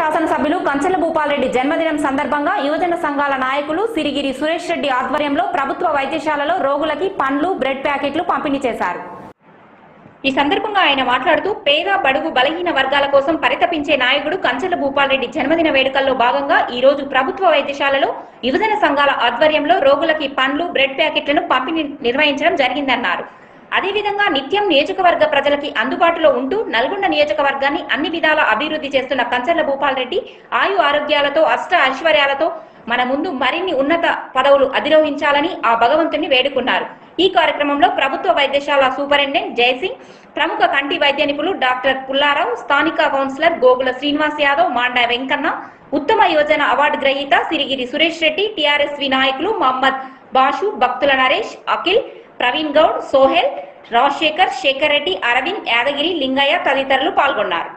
శాసనసభ్యులు కంచెల భూపాల్రెడ్డి జన్మదినం సందర్భంగా యువజన సంఘాల నాయకులు సిరిగిరి సురేష్ రెడ్డి ఆధ్వర్యంలో ప్రభుత్వ వైద్యశాలలో రోగులకి పండ్లు బ్రెడ్ ప్యాకెట్లు పంపిణీ చేశారు ఈ సందర్భంగా ఆయన మాట్లాడుతూ పేద బడుగు బలహీన వర్గాల కోసం పరితపించే నాయకుడు కంచెల భూపాల్రెడ్డి జన్మదిన వేడుకల్లో భాగంగా ఈ రోజు ప్రభుత్వ వైద్యశాలలో యువజన సంఘాల ఆధ్వర్యంలో రోగులకి పండ్లు బ్రెడ్ ప్యాకెట్లను పంపిణీ నిర్వహించడం జరిగిందన్నారు అదేవిధంగా నిత్యం నియోజకవర్గ ప్రజలకి అందుబాటులో ఉంటూ నల్గొండ నియోజకవర్గాన్ని అన్ని విధాల అభివృద్ధి చేస్తున్న కంచర్ల భూపాల్ రెడ్డి ఆయు ఆరోగ్యాలతో అష్ట ఐశ్వర్యాలతో మన ముందు మరిన్ని ఉన్నత పదవులు అధిరోహించాలని ఆ భగవంతుని వేడుకున్నారు ఈ కార్యక్రమంలో ప్రభుత్వ వైద్యశాల సూపరింటెండెంట్ జయసింగ్ ప్రముఖ కంటి వైద్య నిపుణులు డాక్టర్ పుల్లారావు స్థానిక కౌన్సిలర్ గోగుల శ్రీనివాస్ యాదవ్ మాండా వెంకన్న ఉత్తమ యోజన అవార్డు గ్రహీత సిరిగిరి సురేష్ రెడ్డి టిఆర్ఎస్వి నాయకులు మహమ్మద్ బాషు భక్తుల నరేష్ అఖిల్ ప్రవీణ్ గౌడ్ సోహెల్ రాజశేఖర్ శేఖర్ రెడ్డి అరవింద్ యాదగిరి లింగయ్య తదితరులు పాల్గొన్నారు